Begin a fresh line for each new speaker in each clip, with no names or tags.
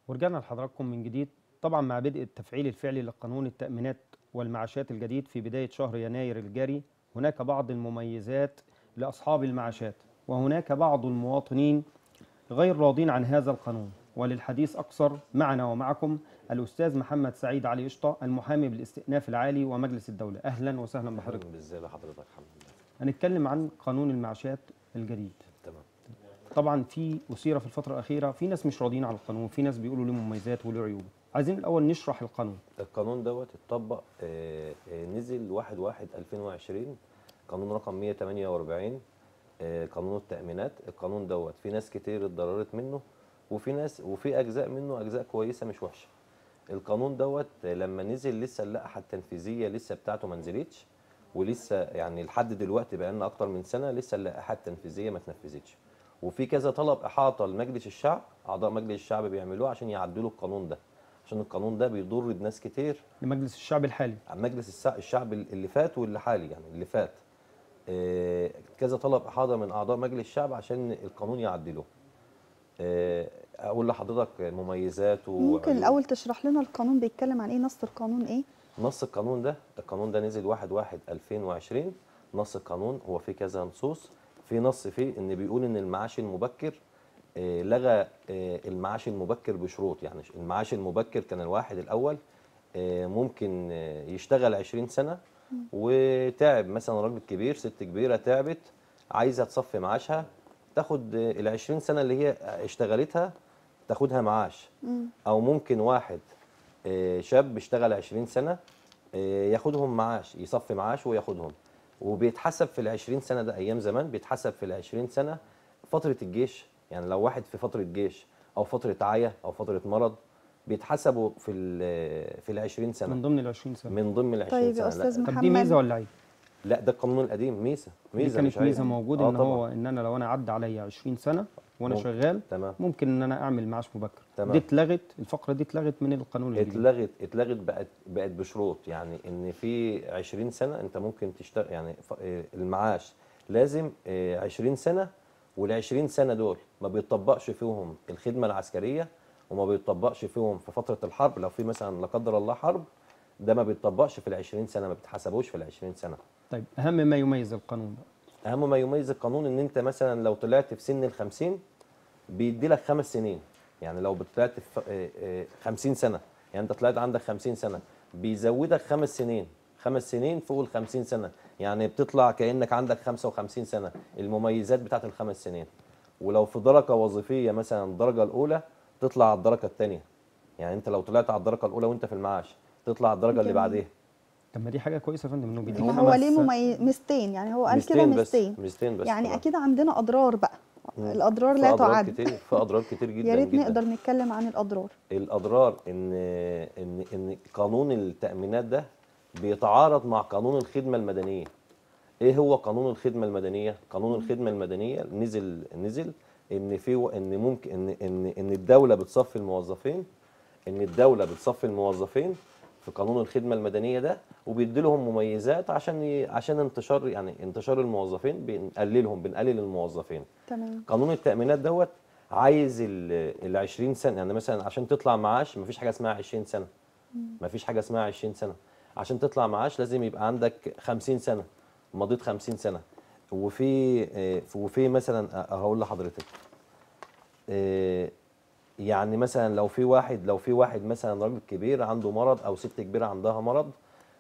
ورجعنا لحضراتكم من جديد طبعا مع بدء التفعيل الفعلي لقانون التأمينات والمعاشات الجديد في بداية شهر يناير الجاري هناك بعض المميزات لأصحاب المعاشات وهناك بعض المواطنين غير راضين عن هذا القانون وللحديث أكثر معنا ومعكم الأستاذ محمد سعيد علي قشطة المحامي بالاستئناف العالي ومجلس الدولة أهلا وسهلا بحضرتك
ازاي بحضرتك الحمد لله
هنتكلم عن قانون المعاشات الجديد
تمام
طبعا في أثير في الفترة الأخيرة في ناس مش راضيين على القانون في ناس بيقولوا له مميزات وله عيوب عايزين الأول نشرح القانون
القانون دوت اتطبق آه، آه، نزل 1 1 2020 قانون رقم 148 آه، قانون التأمينات القانون دوت في ناس كتير اتضررت منه وفي ناس وفي أجزاء منه أجزاء كويسة مش وحشة القانون دوت آه، لما نزل لسه اللائحة التنفيذية لسه بتاعته ما نزلتش ولسه يعني لحد دلوقتي بقى لنا أكتر من سنة لسه اللائحة التنفيذية ما اتنفذتش وفي كذا طلب إحاطة لمجلس الشعب أعضاء مجلس الشعب بيعملوه عشان يعدلوا القانون ده عشان القانون ده بيضر بناس كتير
لمجلس الشعب الحالي
عن مجلس السع- الشعب اللي فات واللي حالي يعني اللي فات آه، كذا طلب احاطه من اعضاء مجلس الشعب عشان القانون يعدله آه، اقول لحضرتك مميزاته
ممكن
وعيوبه.
الاول تشرح لنا القانون بيتكلم عن ايه نص القانون ايه
نص القانون ده القانون ده نزل 1 1 2020 نص القانون هو فيه كذا نصوص في نص فيه ان بيقول ان المعاش المبكر آه، لغى آه، المعاش المبكر بشروط يعني المعاش المبكر كان الواحد الاول آه، ممكن آه، يشتغل 20 سنه وتعب مثلا راجل كبير ست كبيره تعبت عايزه تصفي معاشها تاخد آه، ال 20 سنه اللي هي اشتغلتها تاخدها معاش
مم.
او ممكن واحد آه، شاب اشتغل 20 سنه آه، ياخدهم معاش يصفي معاش وياخدهم وبيتحسب في ال 20 سنه ده ايام زمان بيتحسب في ال 20 سنه فتره الجيش يعني لو واحد في فتره جيش او فتره عيا او فتره مرض بيتحسبوا في ال في ال 20 سنه
من ضمن ال 20 سنة
من ضمن ال 20
طيب
سنه
يا استاذ
لا,
طب
محمد
دي ميزة ولا عيب؟
لا ده القانون القديم ميزه
دي
ميزه مش
كانت
عيب.
ميزة موجودة
آه
ان هو
طبعاً.
ان انا لو انا عدى عليا 20 سنة وانا
ممكن.
شغال
تمام
ممكن ان انا اعمل معاش مبكر
تمام.
دي اتلغت الفقرة دي اتلغت من القانون الجديد
اتلغت اتلغت بقت بقت بشروط يعني ان في 20 سنه انت ممكن تشتغل يعني ف- آه، المعاش لازم آه، 20 سنه وال 20 سنه دول ما بيطبقش فيهم الخدمه العسكريه وما بيطبقش فيهم في فتره الحرب لو في مثلا لا قدر الله حرب ده ما بيطبقش في ال 20 سنه ما بيتحسبوش في ال 20 سنه
طيب اهم ما يميز القانون ده
اهم ما يميز القانون ان انت مثلا لو طلعت في سن ال 50 بيدي لك خمس سنين يعني لو طلعت في آه، آه، 50 سنه يعني انت طلعت عندك 50 سنه بيزودك خمس سنين خمس سنين فوق ال 50 سنه يعني بتطلع كانك عندك 55 سنه المميزات بتاعت الخمس سنين ولو في درجه وظيفيه مثلا الدرجه الاولى تطلع على الدرجه الثانيه يعني انت لو طلعت على الدرجه الاولى وانت في المعاش تطلع على الدرجه اللي
جميل.
بعديها
طب ما دي حاجة كويسة يا فندم انه بيديك
ما هو
خمس-
ليه ممي... ميزتين يعني هو قال كده
ميزتين بس
ميزتين
ميزتين بس
يعني
طبعاً.
اكيد عندنا اضرار بقى
مم.
الاضرار
في
لا
اضرار
تعد
كتير في اضرار كتير جدا
يا ريت
جدا
نقدر نتكلم عن الاضرار
الاضرار ان ان ان قانون التامينات ده بيتعارض مع قانون الخدمه المدنيه ايه هو قانون الخدمه المدنيه قانون الخدمه المدنيه نزل نزل ان في ان ممكن ان ان ان الدوله بتصفي الموظفين ان الدوله بتصفي الموظفين في قانون الخدمه المدنيه ده وبيدي لهم مميزات عشان ي- عشان انتشار يعني انتشار الموظفين بنقللهم بنقلل الموظفين
تمام
قانون التأمينات دوت عايز ال 20 سنة يعني مثلا عشان تطلع معاش مفيش حاجة اسمها 20 سنة مفيش حاجة اسمها 20 سنة عشان تطلع معاش لازم يبقى عندك 50 سنة مضيت 50 سنة وفي آه، وفي مثلا آه، هقول لحضرتك آه، يعني مثلا لو في واحد لو في واحد مثلا راجل كبير عنده مرض او ست كبيره عندها مرض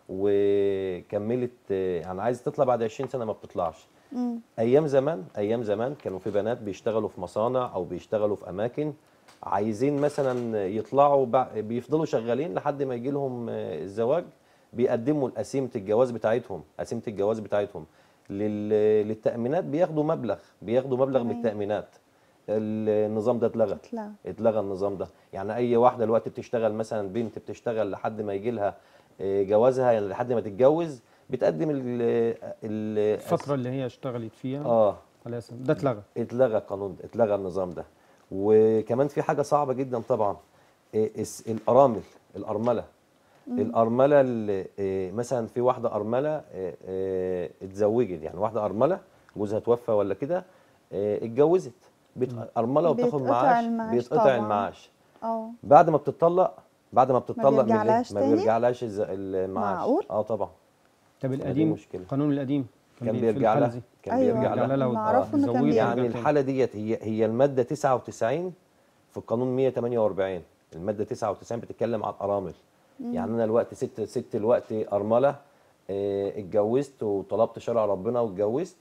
وكملت آه، يعني عايز تطلع بعد 20 سنه ما بتطلعش
مم.
ايام زمان ايام زمان كانوا في بنات بيشتغلوا في مصانع او بيشتغلوا في اماكن عايزين مثلا يطلعوا بع- بيفضلوا شغالين لحد ما يجي لهم آه، الزواج بيقدموا قسيمه الجواز بتاعتهم قسيمه الجواز بتاعتهم لل- للتامينات بياخدوا مبلغ بياخدوا مبلغ من
تمام.
التامينات النظام ده اتلغى
اتلغى.
اتلغى النظام ده يعني اي واحده دلوقتي بتشتغل مثلا بنت بتشتغل لحد ما يجي لها آه، جوازها يعني لحد ما تتجوز بتقدم ال ال
الفترة اللي هي اشتغلت فيها
اه
على اساس ده اتلغى
اتلغى القانون ده اتلغى النظام ده وكمان في حاجه صعبه جدا طبعا إيه، الس- الارامل الارمله الارمله اللي إيه، مثلا في واحده ارمله إيه، إيه، اتزوجت يعني واحده ارمله جوزها توفى ولا كده إيه، اتجوزت بت- ارمله وبتاخد
بيتقطع
معاش
المعاش
بيتقطع
طبعاً.
المعاش
اه
بعد ما بتطلق بعد ما بتطلق من الإيه؟
بيرجعلهاش
ما
تاني؟
بيرجعلهاش الز- المعاش
معقول؟
اه طبعا
طب
دي
القديم
مشكلة.
القانون القديم
كان
بي- في
بيرجع
الحالة
لها
دي.
كان
أيوة.
بيرجع
بيرجع
لها
لها
اللي أعرفه إنه كان
وتزوجها
بيرجع.
يعني
ويرجع تاني.
الحاله ديت هي هي الماده 99 في القانون 148 الماده 99 بتتكلم عن الارامل يعني انا الوقت ست ست الوقت ارمله آه، اتجوزت وطلبت شرع ربنا واتجوزت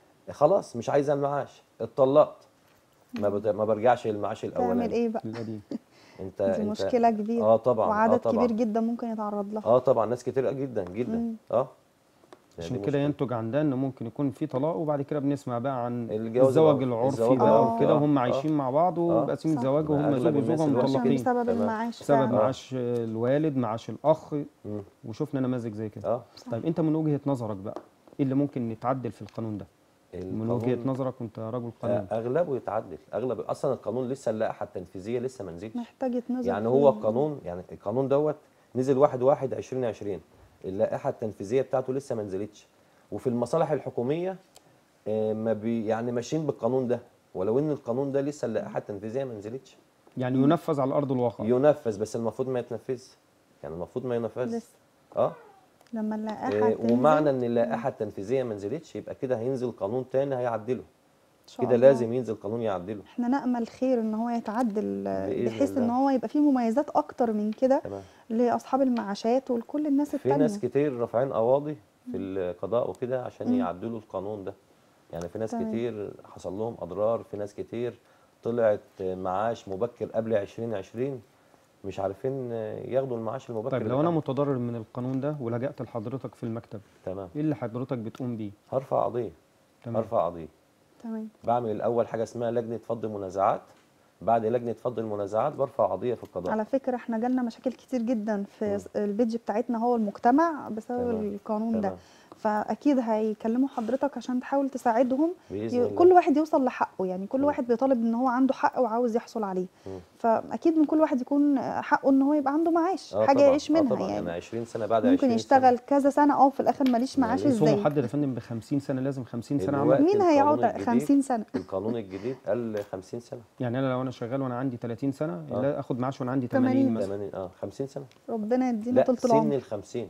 خلاص مش عايزه المعاش اتطلقت ما بت- ما برجعش للمعاش
تعمل
الاولاني
ايه بقى
القديم
انت
دي
انت
مشكله كبيره
اه طبعا
وعدد
آه طبعا.
كبير جدا ممكن يتعرض لها
اه طبعا ناس كتير جدا جدا
مم.
اه يعني
عشان
دي
كده
مشكلة.
ينتج عندنا ان ممكن يكون في طلاق وبعد كده بنسمع بقى عن
الجواز
الزواج
العرفي.
العرفي
الزواج
بقى
العرفي.
وكده
آه.
وهم
آه.
عايشين مع بعض ويبقى اسم
صح.
الزواج وهم
أغلب
زوج
الناس
وزوجه
دلوقتي
عشان
مطلقين
بسبب
تمام.
المعاش
بسبب
فعلا.
معاش الوالد معاش الاخ
مم.
وشفنا نماذج زي كده
اه
طيب انت من وجهة نظرك بقى ايه اللي ممكن يتعدل في القانون ده من وجهة
القانون-
نظرك وانت رجل قانون
اغلبه يتعدل اغلب اصلا القانون لسه اللائحه التنفيذيه لسه ما نزلتش
محتاج يتنظر
يعني
فيه.
هو القانون يعني القانون دوت نزل 1 1 2020 اللائحه التنفيذيه بتاعته لسه ما نزلتش وفي المصالح الحكوميه آه، ما بي يعني ماشيين بالقانون ده ولو ان القانون ده لسه اللائحه التنفيذيه ما نزلتش
يعني ينفذ على ارض الواقع
ينفذ بس المفروض ما يتنفذش يعني المفروض ما ينفذ
لسه
اه
لما اللائحه
آه،
تنزل
ومعنى ان اللائحه التنفيذيه ما نزلتش يبقى كده هينزل قانون تاني هيعدله
إن شاء
كده
الله.
لازم ينزل قانون يعدله
احنا نامل خير ان هو يتعدل آه،
بإذن
بحيث ان
الله.
هو يبقى فيه مميزات اكتر من كده
تمام
لاصحاب المعاشات ولكل الناس
في
التانية
ناس كتير رافعين قواضي في القضاء وكده عشان
مم.
يعدلوا القانون ده يعني في ناس
تمام.
كتير حصل لهم اضرار في ناس كتير طلعت معاش مبكر قبل 2020 مش عارفين ياخدوا المعاش المبكر
طيب لو انا
بتاعهم.
متضرر من القانون ده ولجأت لحضرتك في المكتب
تمام
ايه اللي حضرتك بتقوم بيه
هرفع قضيه
تمام
هرفع قضيه
تمام
بعمل الاول حاجه اسمها لجنه فض منازعات بعد لجنه فض المنازعات برفع قضيه في القضاء
على فكره احنا جالنا مشاكل كتير جدا في
مم.
س- البيج بتاعتنا هو المجتمع بسبب
تمام.
القانون ده
تمام
فاكيد هيكلموا حضرتك عشان تحاول تساعدهم
باذن
ي-
الله
كل واحد يوصل لحقه يعني كل
مم.
واحد بيطالب ان هو عنده حق وعاوز يحصل عليه
مم.
فاكيد من كل واحد يكون حقه ان هو يبقى عنده معاش
آه
حاجه
طبعاً،
يعيش
آه
منها
طبعا
يعني
يعني 20 سنه بعد
ممكن
20 سنة.
يشتغل كذا سنه اه في الاخر ماليش معاش
يعني
بس هو
ازاي
محدد يا فندم ب 50 سنه لازم 50 سنه
الوقت
عمل
مين
القانون
هيقعد
الجديد
50 سنه
القانون الجديد قال 50 سنه
يعني انا لو انا شغال وانا عندي 30 سنه
آه.
لا اخد معاش وانا عندي
80
80 مثلا
80 اه 50 سنه
ربنا يدينا
لا
طول
سن
العمر
ال 50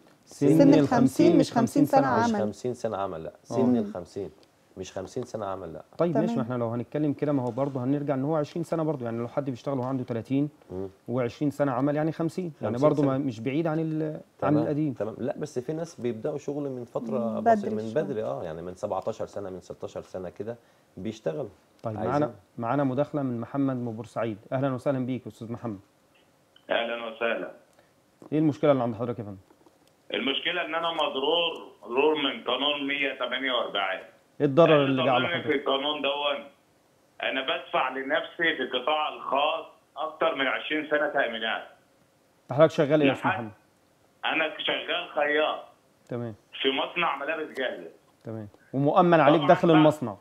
سن ال 50 مش 50 سنة
مش
عمل.
50 سنه عمل لا
آه.
سن ال 50 مش 50 سنه عمل لا
طيب ماشي
تمام.
ما احنا لو هنتكلم كده ما هو برضه هنرجع ان هو 20 سنه برضه يعني لو حد بيشتغل وهو عنده 30
مم.
و20 سنه عمل يعني 50 يعني
50
برضه ما
سنة.
مش بعيد عن ال- عن
تمام
القديم
تمام لا بس في ناس بيبداوا شغل من فتره
من
بسيطة
بدري
من
شوية.
بدري اه يعني من 17 سنه من 16 سنه كده بيشتغلوا
طيب
عايزين.
معانا معانا مداخله من محمد من بورسعيد اهلا وسهلا بيك يا استاذ محمد
اهلا وسهلا
ايه المشكله اللي عند حضرتك يا فندم
المشكله ان انا مضرور مضرور من قانون 148
ايه الضرر اللي جه على
ضررني في
حضرتك
القانون دون انا بدفع لنفسي في القطاع الخاص اكتر من 20 سنه تامينات
حضرتك شغال ايه يا استاذ
لحد-
محمد
انا شغال خياط
تمام
في مصنع ملابس جاهزه
تمام ومؤمن عليك
طبعاً
داخل
بقى.
المصنع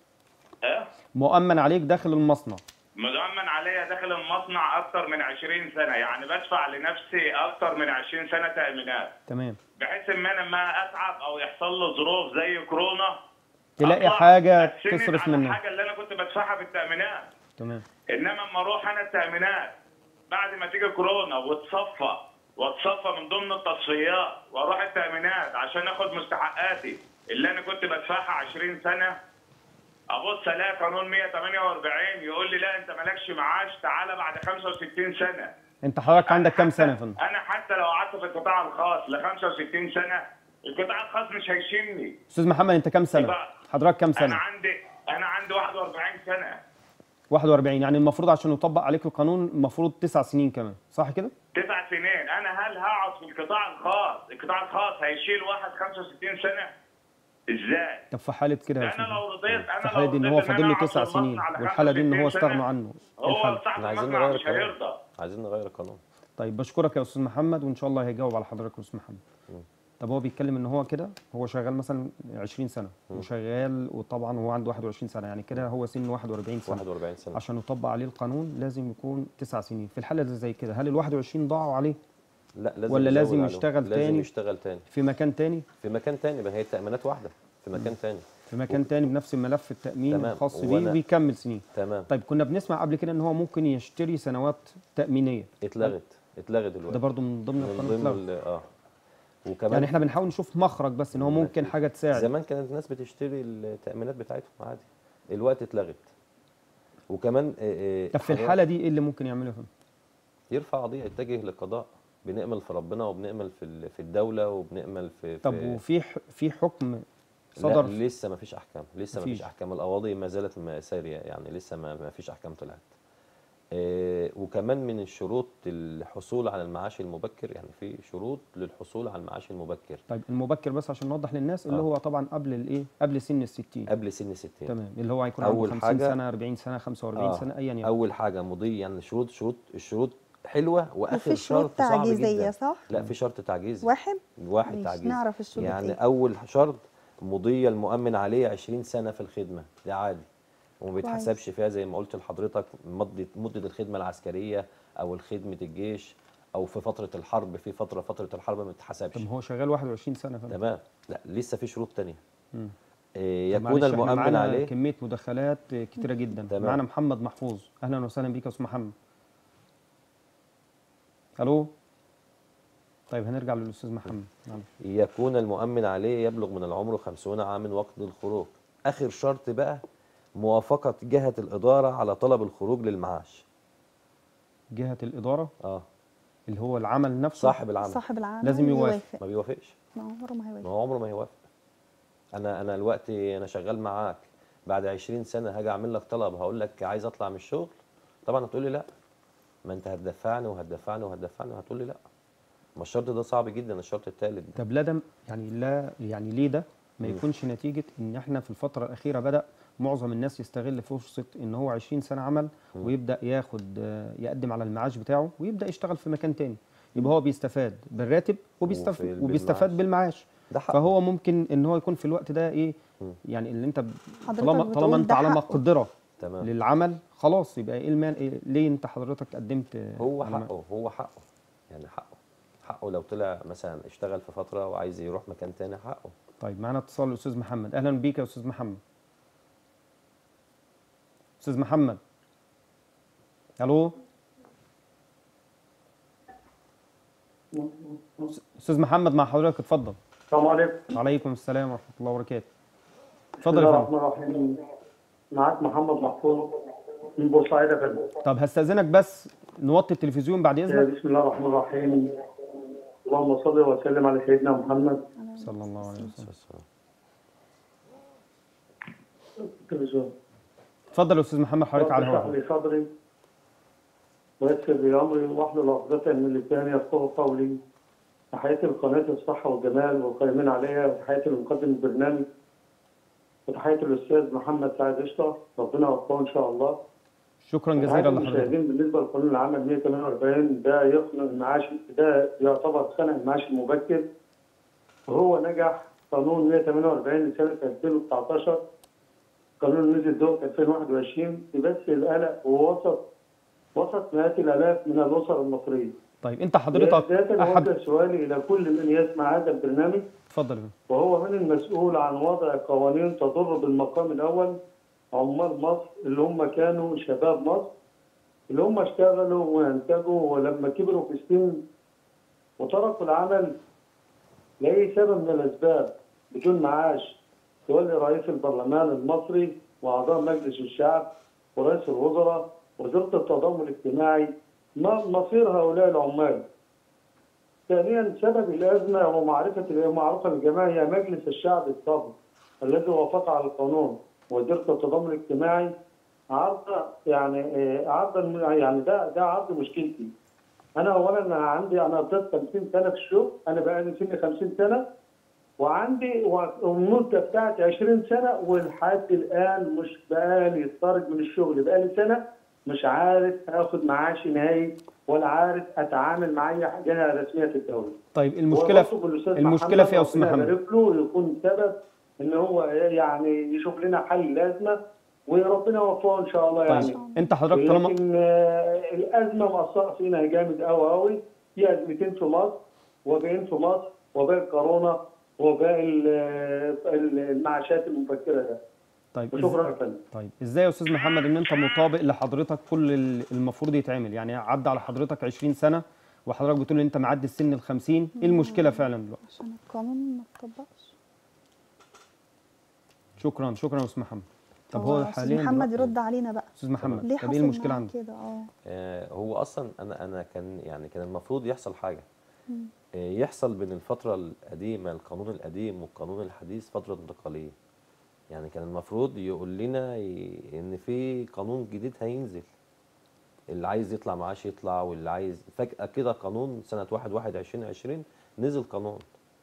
ها
مؤمن عليك داخل المصنع
مضمن عليا داخل المصنع اكتر من 20 سنه يعني بدفع لنفسي اكتر من 20 سنه تامينات
تمام
بحيث ان انا ما اتعب او يحصل لي ظروف زي كورونا
تلاقي
أطلع
حاجه
أتسند
تصرف
على
منها
الحاجه اللي انا كنت بدفعها في التامينات
تمام
انما اما اروح انا التامينات بعد ما تيجي كورونا وتصفى واتصفى من ضمن التصفيات واروح التامينات عشان اخد مستحقاتي اللي انا كنت بدفعها 20 سنه ابص الاقي قانون 148 يقول لي لا انت مالكش معاش تعالى بعد 65 سنه
انت حضرتك عندك كام
حتى-
سنه يا فندم
انا حتى لو قعدت في القطاع الخاص ل 65 سنه القطاع الخاص مش هيشيلني
استاذ محمد انت كام سنه
يبقى-
حضرتك كام
انا
سنه
عندي انا عندي 41 سنه
41 يعني المفروض عشان يطبق عليك القانون المفروض تسع سنين كمان صح كده
تسع سنين انا هل هقعد في القطاع الخاص القطاع الخاص هيشيل واحد 65 سنه ازاي
طب في حاله كده يا
انا
فندم
لو رضيت انا
في حاله دي ان
لو
هو
رضيت
فاضل له
أنا أقعد
تسع
في
سنين
المصنع على
والحاله دي ان هو
65 سنة،
استغنوا عنه ايه
هو
الحل
صاحب
احنا عايزين
المصنع
نغير
مش
القانون
هيرضى
عايزين نغير القانون
طيب بشكرك يا استاذ محمد وان شاء الله هيجاوب على حضرتك يا استاذ محمد طب هو بيتكلم ان هو كده هو شغال مثلا 20 سنه وشغال وطبعا هو عنده 21 سنه يعني كده هو سنه 41 سنه
41 سنه
عشان يطبق عليه القانون لازم يكون تسع سنين في الحاله اللي زي كده هل ال 21 ضاعوا عليه
لا لازم
ولا
يزود
لازم
عليهم.
يشتغل
لازم
تاني؟
يشتغل تاني
في مكان تاني
في مكان تاني ما هي التأمينات واحدة في مكان تاني
في مكان تاني بنفس ملف التامين
تمام.
الخاص
وأنا-
بيه ويكمل سنين
تمام
طيب كنا بنسمع قبل كده ان هو ممكن يشتري سنوات تامينيه
اتلغت اتلغت دلوقتي
ده برضو من ضمن
من
القانون
ضمن
الإطلاق.
ال- اه وكمان
يعني احنا بنحاول نشوف مخرج بس ان هو ممكن حاجه تساعد
زمان كانت الناس بتشتري التأمينات بتاعتهم عادي الوقت اتلغت وكمان آه، آه،
طب في
حاجات-
الحاله دي ايه اللي ممكن يعمله يا فندم؟
يرفع قضية يتجه للقضاء بنأمل في ربنا وبنأمل في ال- في الدولة وبنأمل في
طب
في
وفي ح- في حكم
لا
صدر
لسه ما فيش احكام لسه ما فيش
مفيش.
احكام القواضي ما زالت ما ساريه يعني لسه ما ما فيش احكام طلعت آه، وكمان من الشروط الحصول على المعاش المبكر يعني في شروط للحصول على المعاش المبكر
طيب المبكر بس عشان نوضح للناس اللي
آه.
هو طبعا قبل الايه قبل سن ال 60
قبل سن 60
تمام اللي هو هيكون
أول
عنده 50
حاجة-
سنه 40 سنه 45
آه.
سنه ايا يكن
اول حاجه مضي يعني شروط شروط الشروط حلوه واخر
وفي شروط
شرط صعب
تعجيزيه
جدا
صح؟
لا في شرط تعجيزي
واحد
واحد
ماشي،
تعجيزي
نعرف الشروط
يعني
إيه.
اول شرط مضي المؤمن عليه 20 سنه في الخدمه ده عادي وما
كويس.
بيتحسبش فيها زي ما قلت لحضرتك مده مده الخدمه العسكريه او خدمه الجيش او في فتره الحرب في فتره فتره الحرب ما بتتحسبش
طب هو شغال 21 سنه يا فندم
تمام لا لسه في شروط تانية
مم.
إيه
طب
يكون
معلش إحنا
المؤمن
معانا
عليه
كميه مداخلات كتيره جدا
تمام.
معانا محمد محفوظ اهلا وسهلا بيك يا استاذ محمد الو طيب هنرجع للاستاذ محمد معلش.
يكون المؤمن عليه يبلغ من العمر خمسون عاما وقت الخروج آخر شرط بقى موافقة جهة الإدارة على طلب الخروج للمعاش
جهه الاداره
اه
اللي هو العمل نفسه
صاحب العمل
صاحب العمل
لازم يوافق.
ما بيوافقش
ما عمره ما
ما
هيوافق
هو عمره ما هيوافق أنا أنا دلوقتي أنا شغال معاك بعد 20 سنة هاجي أعمل لك طلب هقول لك عايز أطلع من الشغل طبعا هتقول لي لا ما أنت هتدفعني وهتدفعني وهتدفعني وهتقول لي لا ما الشرط ده صعب جدا الشرط الثالث ده
طب لا ده يعني لا يعني ليه ده ما
مم.
يكونش نتيجه ان احنا في الفتره الاخيره بدا معظم الناس يستغل فرصه ان هو 20 سنه عمل
مم.
ويبدا ياخد آه، يقدم على المعاش بتاعه ويبدا يشتغل في مكان تاني يبقى هو بيستفاد بالراتب وبيستف...
وفي-
وبيستفاد بالمعاش
ده حق
فهو ممكن ان هو يكون في الوقت ده ايه
مم.
يعني اللي انت ب-
حضرتك
طالما
بتقول
طالما انت
ده
على
حقه.
مقدره
تمام
للعمل خلاص يبقى ايه المانع إيه ليه انت حضرتك قدمت آه،
هو
على ما-
حقه هو حقه يعني حقه حقه لو طلع مثلا اشتغل في فترة وعايز يروح مكان تاني حقه
طيب معانا اتصال الاستاذ محمد اهلا بيك يا استاذ محمد استاذ محمد الو استاذ محمد مع حضرتك اتفضل
السلام عليكم
وعليكم السلام ورحمه الله وبركاته
بسم
اتفضل
الله
يا فندم
الرحمن الرحيم معاك محمد محفوظ من بورسعيد يا فندم
طب هستاذنك بس نوطي التلفزيون بعد اذنك
بسم الله الرحمن الرحيم اللهم صل وسلم على سيدنا محمد
صلى الله عليه وسلم
التلفزيون
اتفضل يا استاذ محمد حضرتك على
رب اشرح
الهواء
لي صدري ويسر لي امري واحلل عقدة من لساني يفقهوا قولي تحياتي لقناة الصحة والجمال والقائمين عليها وتحياتي لمقدم البرنامج وتحياتي للأستاذ محمد سعد قشطة ربنا يوفقه إن شاء الله
شكرا
تحياتي
جزيلا لحضرتك
للمشاهدين بالنسبه لقانون العمل 148 ده يخنق المعاش ده يعتبر خنق المعاش المبكر وهو نجح قانون 148 لسنه 2019 قانون نزل دوت 2021 بس القلق ووسط وسط مئات الالاف من الاسر المصريه.
طيب انت حضرتك
بدايه
احد
اوجه سؤالي الى كل من يسمع هذا البرنامج
اتفضل يا فندم.
وهو من المسؤول عن وضع قوانين تضر بالمقام الأول عمال مصر اللي هم كانوا شباب مصر اللي هم اشتغلوا وانتجوا ولما كبروا في السن وتركوا العمل لأي سبب من الأسباب بدون معاش يولي رئيس البرلمان المصري وأعضاء مجلس الشعب ورئيس الوزراء وزارة التضامن الاجتماعي ما مصير هؤلاء العمال ثانيا سبب الازمه هو معرفه معروفه للجميع هي مجلس الشعب السابق الذي وافق على القانون وزاره التضامن الاجتماعي عرض يعني آه، عرض الم- يعني ده ده عرض مشكلتي. انا اولا أنا عندي انا قضيت 50 سنه في الشغل انا بقى لي سني 50 سنه وعندي و- والمده بتاعتي 20 سنه ولحد الان مش بقالي خارج من الشغل بقالي سنه مش عارف اخد معاشي نهائي ولا عارف اتعامل مع اي جهه رسميه في الدوله.
طيب المشكله في
وبطلب الأستاذ
المشكله
محمد
في يا استاذ
ربنا
محمد
يبارك له يكون سبب ان هو يعني يشوف لنا حل لازمه وربنا يوفقه ان شاء الله يعني.
طيب انت حضرتك طالما
لكن آه، الازمه مأثره فينا جامد قوي قوي في ازمتين في مصر وبين في مصر وبين كورونا وباقي ال- ال- المعاشات المبكره ده
طيب
وشكرا يا
إز-
فندم
طيب ازاي يا استاذ محمد ان انت مطابق لحضرتك كل ال- المفروض يتعمل يعني عدى على حضرتك 20 سنه وحضرتك بتقول ان انت معدي السن ال 50 ايه المشكله فعلا دلوقتي
عشان القانون ما اتطبقش
شكرا شكرا يا استاذ محمد طب هو
أستاذ
حاليا
محمد
دلوقتي-
يرد علينا بقى
استاذ محمد
ليه
طب ايه
حصل
المشكله
معاك
عندك
كده اه
آه، هو اصلا انا انا كان يعني كان المفروض يحصل حاجه آه، يحصل بين الفتره القديمه القانون القديم والقانون الحديث فتره انتقاليه يعني كان المفروض يقول لنا ي- ان في قانون جديد هينزل اللي عايز يطلع معاش يطلع واللي عايز فجاه كده قانون سنه 1 1 2020 نزل قانون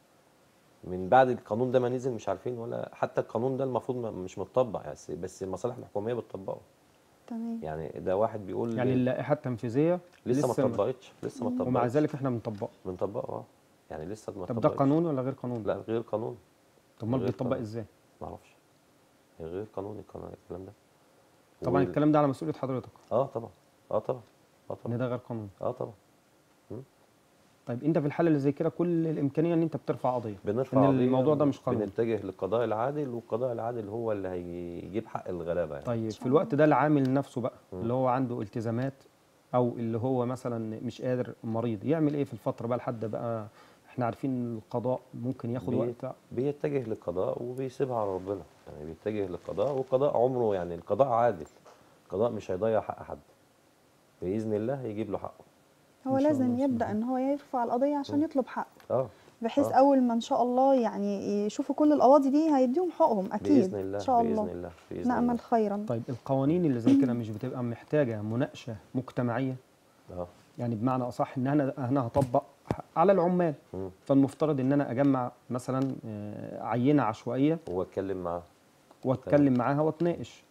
من بعد القانون ده ما نزل مش عارفين ولا حتى القانون ده المفروض ما- مش متطبق بس بس المصالح الحكوميه بتطبقه
تمام
يعني ده واحد بيقول
يعني اللائحه التنفيذيه
لسه ما اتطبقتش لسه ما اتطبقتش
ومع ذلك احنا بنطبقها
بنطبقه اه يعني لسه ما
طب ده
اتطبقتش.
قانوني ولا غير قانوني
لا غير قانون
طب امال
غير
بيطبق
قانوني.
ازاي
ما اعرفش غير قانوني القانون الكلام ده
طبعا
وال-
الكلام ده على مسؤوليه حضرتك
اه طبعا اه طبعا اه
ان
طبعا
ده غير قانوني
اه طبعا
طيب انت في الحاله اللي زي كده كل الامكانيه ان انت بترفع قضيه
بنرفع
ان
قضية
الموضوع ده مش قانوني
بنتجه للقضاء العادل والقضاء العادل هو اللي هيجيب حق الغلابه يعني
طيب في
شاء
الوقت ده العامل نفسه بقى
مم.
اللي هو عنده التزامات او اللي هو مثلا مش قادر مريض يعمل ايه في الفتره بقى لحد بقى احنا عارفين القضاء ممكن ياخد
بي-
وقت
بيتجه للقضاء وبيسيبها على ربنا يعني بيتجه للقضاء والقضاء عمره يعني القضاء عادل القضاء مش هيضيع حق حد باذن الله هيجيب له حقه
هو
إن شاء
لازم
الله،
يبدا
بسم
ان هو يرفع القضيه عشان يطلب حقه
اه
بحيث
آه.
اول ما ان شاء الله يعني يشوفوا كل القواضي دي هيديهم حقهم اكيد
باذن الله
ان شاء
باذن
الله
الله باذن
نامل
الله
خيرا
طيب القوانين اللي زي كده مش بتبقى محتاجه مناقشه مجتمعيه
اه
يعني بمعنى اصح ان انا انا هطبق على العمال
مم.
فالمفترض ان انا اجمع مثلا آه، عينه عشوائيه
هو اتكلم معاه
واتكلم معاها واتناقش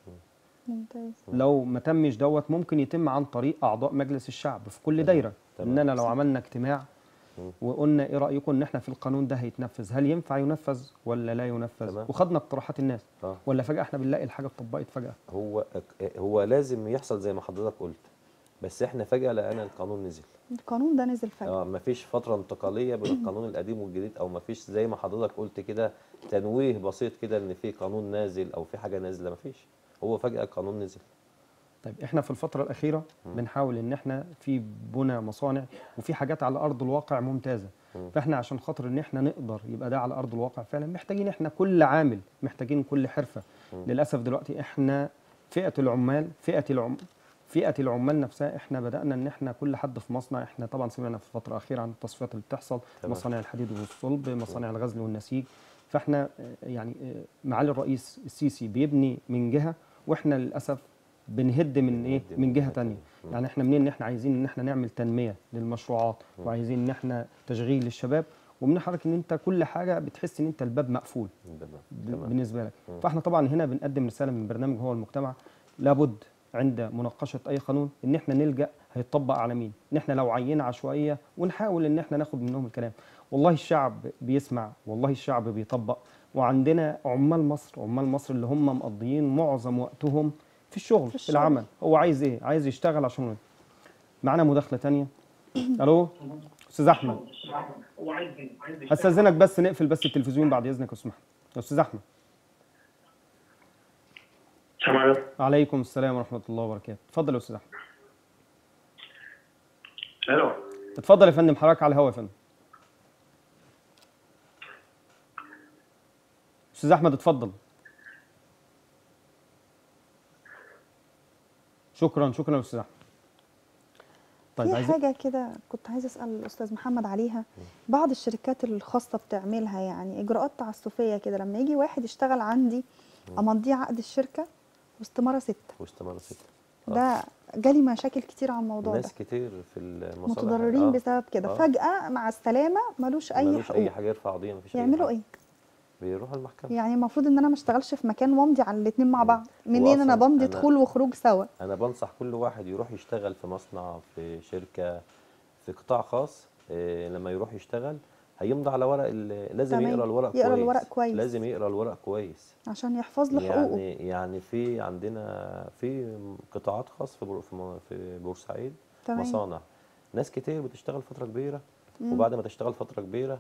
ممتاز
لو ما تمش دوت ممكن يتم عن طريق اعضاء مجلس الشعب في كل
تمام.
دايره
تمام.
ان انا لو عملنا اجتماع
مم.
وقلنا ايه رايكم ان احنا في القانون ده هيتنفذ هل ينفع ينفذ ولا لا ينفذ
تمام.
وخدنا اقتراحات الناس
اه
ولا فجاه احنا بنلاقي الحاجه اتطبقت فجاه
هو هو لازم يحصل زي ما حضرتك قلت بس احنا فجاه لقينا القانون نزل
القانون ده نزل فجاه
اه مفيش فتره انتقاليه بين القانون القديم والجديد او مفيش زي ما حضرتك قلت كده تنويه بسيط كده ان في قانون نازل او في حاجه نازله مفيش هو فجاه القانون نزل
طيب احنا في الفتره الاخيره بنحاول ان احنا في بنى مصانع وفي حاجات على ارض الواقع ممتازه
مم.
فاحنا عشان خاطر ان احنا نقدر يبقى ده على ارض الواقع فعلا محتاجين احنا كل عامل محتاجين كل حرفه
مم.
للاسف دلوقتي احنا فئه العمال فئه العم فئه العمال نفسها احنا بدانا ان احنا كل حد في مصنع احنا طبعا سمعنا في الفتره الاخيره عن التصفيات اللي بتحصل
تمام.
مصانع الحديد والصلب مصانع الغزل والنسيج فاحنا آه، يعني آه، معالي الرئيس السيسي بيبني من جهه واحنا للاسف بنهد من ايه
بنهد
من
من
جهه
جهة
تانية
تانية.
يعني احنا منين ان احنا عايزين ان احنا نعمل تنميه للمشروعات وعايزين ان احنا تشغيل للشباب ومن حضرتك ان انت كل حاجه بتحس ان انت الباب مقفول ب-
تمام
بالنسبه لك
مم.
فاحنا طبعا هنا بنقدم رساله من برنامج هو المجتمع لابد عند مناقشه اي قانون ان احنا نلجا هيطبق على مين ان احنا لو عينه عشوائيه ونحاول ان احنا ناخد منهم الكلام والله الشعب بيسمع والله الشعب بيطبق وعندنا عمال مصر عمال مصر اللي هم مقضيين معظم وقتهم في الشغل في,
الشغل.
العمل هو عايز ايه عايز يشتغل عشان معانا مداخله تانية الو استاذ احمد استاذنك بس نقفل بس التلفزيون بعد اذنك يا استاذ محمد يا استاذ احمد
السلام عليكم
عليكم السلام ورحمه الله وبركاته اتفضل يا استاذ احمد
الو
اتفضل يا فندم حضرتك على الهوا يا فندم استاذ احمد اتفضل شكرا شكرا يا استاذ احمد طيب
في
عايزين
حاجه كده كنت عايزه اسال الاستاذ محمد عليها بعض الشركات الخاصه بتعملها يعني اجراءات تعسفيه كده لما يجي واحد يشتغل عندي امضيه عقد الشركه واستماره ستة
واستمر ستة آه.
ده جالي مشاكل كتير على الموضوع ده
ناس كتير في المصالح
متضررين
آه.
بسبب كده
آه.
فجاه مع السلامه ملوش اي
ملوش اي
حقوق
حاجه يرفع قضيه مفيش أي
يعملوا
حاجة.
ايه
بيروحوا المحكمه
يعني المفروض ان انا ما اشتغلش في مكان وامضي على الاثنين مع
مم.
بعض منين انا
وأصلاً
بمضي
أنا-
دخول وخروج سوا
انا بنصح كل واحد يروح يشتغل في مصنع في شركه في قطاع خاص إيه لما يروح يشتغل هيمضي على ورق ال- لازم
تمام.
يقرا الورق
يقرا
كويس
الورق كويس.
لازم يقرا الورق كويس
عشان يحفظ له حقوقه
يعني يعني في عندنا في قطاعات خاص في بور- في م- في بورسعيد
تمام.
مصانع ناس كتير بتشتغل فتره كبيره
مم.
وبعد ما تشتغل فتره كبيره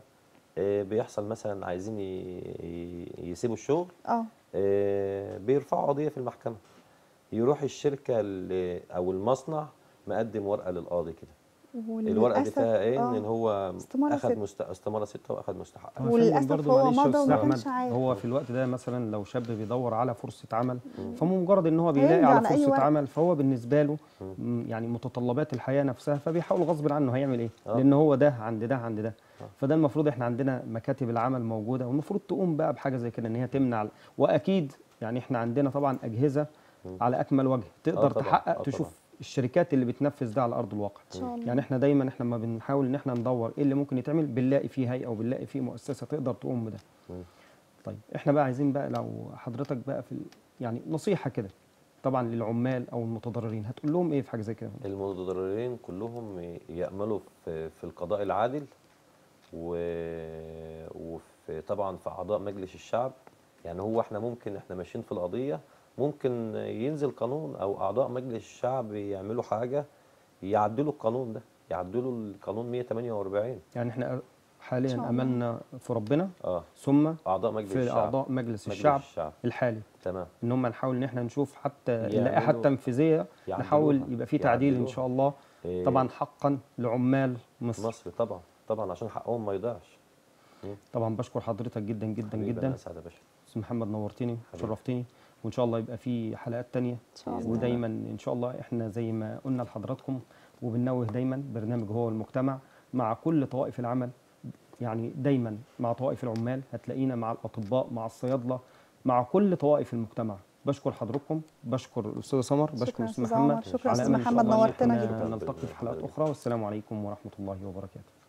آه، بيحصل مثلا عايزين ي- ي- يسيبوا الشغل
اه
آه، بيرفعوا قضيه في المحكمه يروح الشركه اللي- او المصنع مقدم ورقه للقاضي كده الورقه دي
وللأسف-
فيها ايه
آه.
ان هو
استمارة
اخذ
ست.
مست... استماره سته واخذ مستحق
هو يا
وللأسف
فندم برضه
هو
معلش يا
مضى
أستاذ
وما كانش
أحمد،
عارف.
هو في الوقت ده مثلا لو شاب بيدور على فرصه عمل فمجرد ان هو بيلاقي
هيرجع
على
لأي
فرصه
ورق.
عمل فهو بالنسبه له م، يعني متطلبات الحياه نفسها فبيحاول غصب عنه هيعمل ايه
آه.
لان هو ده عند ده عند ده فده المفروض احنا عندنا مكاتب العمل موجوده والمفروض تقوم بقى بحاجه زي كده ان هي تمنع واكيد يعني احنا عندنا طبعا اجهزه على اكمل وجه تقدر
طبعاً،
تحقق
آه
تشوف
طبعاً.
الشركات اللي بتنفذ ده على ارض الواقع
ان شاء الله
يعني احنا دايما احنا لما بنحاول ان احنا ندور ايه اللي ممكن يتعمل بنلاقي فيه هيئه وبنلاقي فيه مؤسسه تقدر تقوم بده
مم.
طيب احنا بقى عايزين بقى لو حضرتك بقى في ال- يعني نصيحه كده طبعا للعمال او المتضررين هتقول لهم ايه في حاجه زي كده
المتضررين كلهم يأملوا في في القضاء العادل و... وفي طبعا في أعضاء مجلس الشعب يعني هو احنا ممكن احنا ماشيين في القضية ممكن ينزل قانون أو أعضاء مجلس الشعب يعملوا حاجة يعدلوا القانون ده يعدلوا القانون 148
يعني احنا
إن
حاليا
شاء الله.
املنا في ربنا
اه
ثم
أعضاء مجلس
في
الشعب
اعضاء مجلس
مجلس
الشعب
الشعب
الحالي
تمام
ان هم نحاول ان احنا نشوف حتى
يعملوا-
اللائحه التنفيذيه
يعدلوها.
نحاول يبقى في تعديل ان
يعدلوها.
شاء الله
إيه،
طبعا حقا لعمال مصر
مصر طبعا طبعا عشان حقهم ما يضيعش
طبعا بشكر حضرتك جدا جدا
حبيبي
جدا
أنا أسعد يا باشا
استاذ محمد نورتني
حبيبي.
شرفتني وان شاء الله يبقى في حلقات تانية
ان شاء الله
ودايما ان شاء الله احنا زي ما قلنا لحضراتكم وبننوه دايما برنامج هو المجتمع مع كل طوائف العمل يعني دايما مع طوائف العمال هتلاقينا مع الاطباء مع الصيادله مع كل طوائف المجتمع بشكر حضراتكم بشكر الاستاذ سمر
شكراً
بشكر
يا
الاستاذ
أستاذ
محمد
عمر، شكراً يا
على
أستاذ
أمل إن شاء
محمد،
الله إن
نورتنا
إحنا
جداً.
نلتقي في حلقات اخرى والسلام عليكم ورحمه الله وبركاته